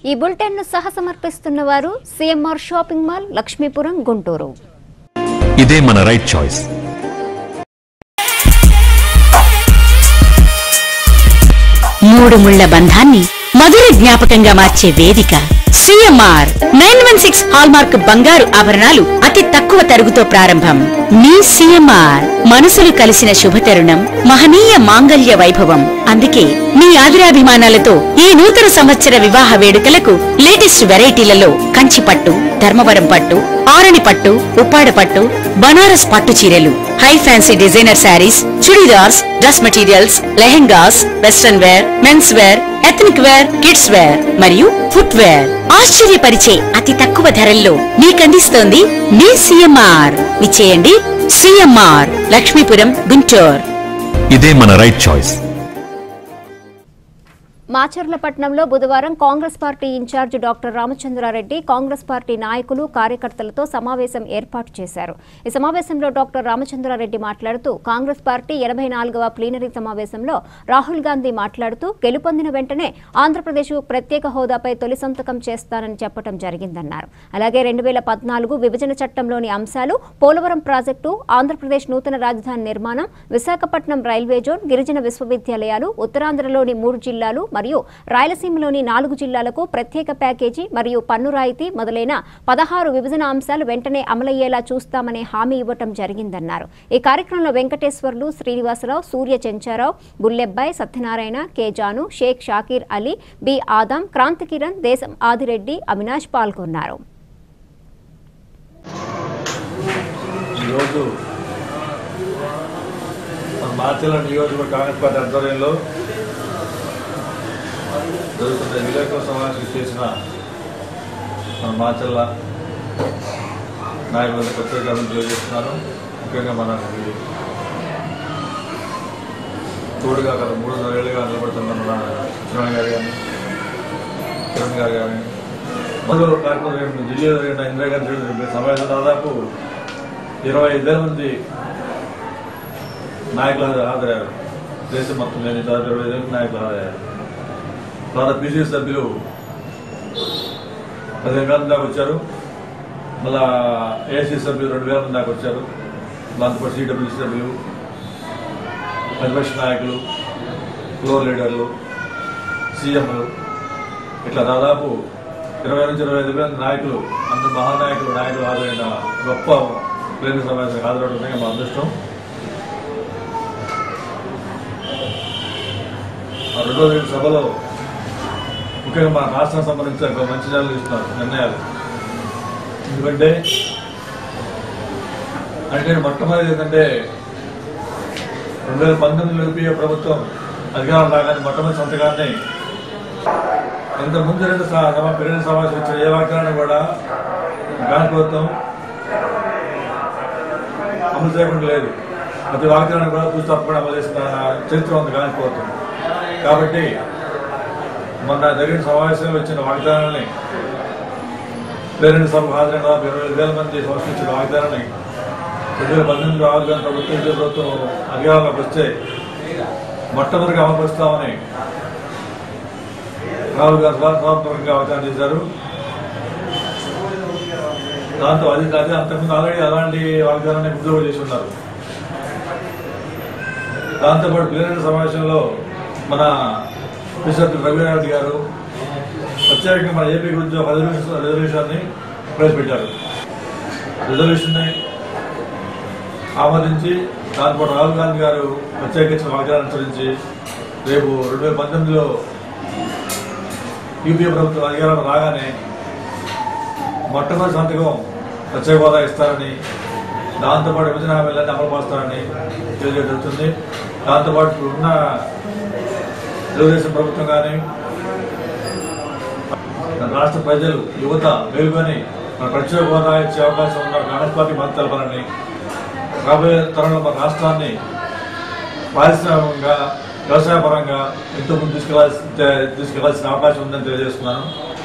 ఈ బులెటిన్ ను సహ సమర్పిస్తున్న వారు CMR shopping mall Lakshmipuram Guntur ఇదే మన రైట్ చాయిస్ మూడు ముళ్ల బంధాన్ని మధుర జ్ఞాపకంగా మార్చే వేదిక CMR nine one six hallmark బంగారు ఆభరణాలు అతి తక్కువ తరుగుతో ప్రారంభం మీ సిఎంఆర్ మనసులు కలిసిన శుభతరుణం మహనీయ మాంగళ్య వైభవం అందుకే మీ ఆదిరాభిమానాలతో ఈ నూతన సంవత్సర వివాహ వేడుకలకు లేటెస్ట్ వెరైటీలలో కంచి పట్టు ధర్మవరం పట్టు ఆరణి పట్టు ఉప్పాడ పట్టు బనారస్ పట్టు చీరలు high fancy designer saris churidars dress materials lehengas western wear men's wear ethnic wear kids wear మరియు ఫుట్ వేర్ ఆశ్చర్యపరిచే అతి తక్కువ ధరల్లో మీకందిస్తోంది మీ సిఎంఆర్ విచ్చేయండి సిఎంఆర్ లక్ష్మీపురం గుంటూరు ఇదే మన రైట్ చాయిస్ మాచర్లపట్నంలో బుధవారం Congress party incharge doctor Ramachandra Reddy Congress party నాయకులు కార్యకర్తలతో సమావేశం ఏర్పాటు చేశారు ఈ సమావేశంలో డాక్టర్ రామచంద్రారెడ్డి మాట్లాడుతూ కాంగ్రెస్ పార్టీ ఎనభై నాలుగవ ప్లీనరీ సమావేశంలో రాహుల్ గాంధీ మాట్లాడుతూ గెలుపొందిన వెంటనే ఆంధ్రప్రదేశ్ ప్రత్యేక హోదాపై తొలి సంతకం చేస్తానని చెప్పడం జరిగిందన్నారు అలాగే రెండు వేల పద్నాలుగు విభజన చట్టంలోని అంశాలు పోలవరం ప్రాజెక్టు ఆంధ్రప్రదేశ్ నూతన రాజధాని నిర్మాణం విశాఖపట్నం రైల్వే జోన్ గిరిజన విశ్వవిద్యాలయాలు ఉత్తరాంధ్రలోని మూడు జిల్లాలు మరియు రాయలసీమలోని నాలుగు జిల్లాలకు ప్రత్యేక ప్యాకేజీ మరియు పన్ను రాయితీ మొదలైన పదహారు విభజన అంశాలు వెంటనే అమలయ్యేలా చూస్తామనే హామీ ఇవ్వటం జరిగిందన్నారు ఈ కార్యక్రమంలో వెంకటేశ్వర్లు శ్రీనివాసరావు సూర్య చెంచారావు బుల్లెబ్బాయ్ సత్యనారాయణ కె జాను షేక్ షాకీర్ అలీ బి ఆదాం క్రాంతి కిరణ్ దేశం ఆదిరెడ్డి అవినాష్ పాల్గొన్నారు ఈరోజు మన మార్చల నియోజకవర్గ కాంగ్రెస్ పార్టీ ఆధ్వర్యంలో జరుగుతున్న విలేకరుల సమావేశం చేసిన మన మార్చల్ల నాయకులకు ప్రత్యేక అభివృద్ధి తెలియజేస్తున్నాను ముఖ్యంగా మన తోడుగా గత మూడున్నర ఏళ్ళుగా నిలబడుతున్న మన కిరణ్ గారు కానీ కిరణ్ గారు కానీ మొదలు కార్యక్రమం ఢిల్లీలో జరిగిన ఇందిరాగాంధీ జరిగిన సమావేశం దాదాపు ఇరవై ఐదు వేల మంది నాయకులు హాజరయ్యారు దేశం మొత్తం మీద దాదాపు ఇరవై ఐదు వేల నాయకులు హాజరయ్యారు తర్వాత బీసీ సభ్యులు పదిహేను వేల మంది దాకా వచ్చారు మళ్ళా ఏసీ సభ్యులు రెండు వేల మంది దాకా వచ్చారు దాంతోపాటు సిడబ్ల్యూసీ సభ్యులు ప్రతిపక్ష నాయకులు ఫ్లోర్ లీడర్లు సీఎంలు ఇట్లా దాదాపు ఇరవై నుంచి ఇరవై ఐదు వేల నాయకులు అందరు మహానాయకులు నాయకులు హాజరైన గొప్ప ప్లేన్ సమావేశం హాజరవడమే మా అదృష్టం ఆ రెండో రోజు సభలో ముఖ్యంగా మా రాష్ట్రం సంబంధించిన ఒక మంచి నిర్ణయాలు తీసుకున్నారు నిర్ణయాలు ఎందుకంటే అంటే మొట్టమొదటి ఏంటంటే రెండు వేల పంతొమ్మిదిలో యూపీఏ ప్రభుత్వం అధికారం రాగానే మొట్టమొదటి సంతకాన్ని ఇంత ముందు రెండు స- సభ పెరిగిన సమావేశం ఇచ్చిన ఏ వాక్యాలను కూడా కాంగ్రెస్ ప్రభుత్వం అమలు చేయకుండా లేదు ప్రతి వాగ్దానాన్ని కూడా చూసి తప్పకుండా అమలు చేసిన చరిత్ర ఉంది కాంగ్రెస్ ప్రభుత్వం కాబట్టి మొన్న జరిగిన సమావేశంలో ఇచ్చిన వాగ్దానాన్ని పేరెంట్ సభకు హాజరైన దాదాపు ఇరవై ఐదు వేల మంది సమర్పించిన వాగ్దానాన్ని రెండు వేల పద్దెనిమిదిలో ఆరుగానే ప్రభుత్వం ఇదే ప్రభుత్వం అధికారంలోకి వస్తే మొట్టమొదటిగా అమలుపరుస్తామని రాహుల్ గారు సభాత్మకంగా వాగ్దానం చేశారు దాంతో అది అదే అంతకుముందు ఆల్రెడీ అలాంటి వాగ్దానాన్ని గుర్తు చేసి ఉన్నారు దాంతోపాటు ప్లేనరీ సమావేశంలో మన ప్రెసిడెంట్ రఘువీరారెడ్డి గారు ప్రత్యేకంగా మన ఏపీ గురించి ఒక రిజర్వేషన్ రిజర్వేషన్ని ప్రవేశపెట్టారు రిజర్వేషన్ని ఆమోదించి దాంతో రాహుల్ గాంధీ గారు ప్రత్యేకించిన వాగ్దానం అనుసరించి రేపు రెండు వేల పంతొమ్మిదిలో యూపీఏ ప్రభుత్వం అధికారం రాగానే మొట్టమొదటి సంతకం ప్రత్యేక హోదా ఇస్తారని దాంతోపాటు విభజన హామీలన్నీ అమలు పరుస్తారని తెలియజేయడం జరుగుతుంది దాంతోపాటు ఇప్పుడు ఉన్న తెలుగుదేశం ప్రభుత్వం కానీ మన రాష్ట్ర ప్రజలు యువత మేలుకొని మన ప్రత్యేక హోదా ఇచ్చే అవకాశం ఉన్న కాంగ్రెస్ పార్టీ మద్దతు తెలపాలని రాబోయే తరంలో మన రాష్ట్రాన్ని పారిశ్రామికంగా వ్యవసాయపరంగా ఎంతో ముందు తీసుకెళ్లాల్సి తీసుకెళ్లాల్సిన అవకాశం ఉందని తెలియజేస్తున్నాను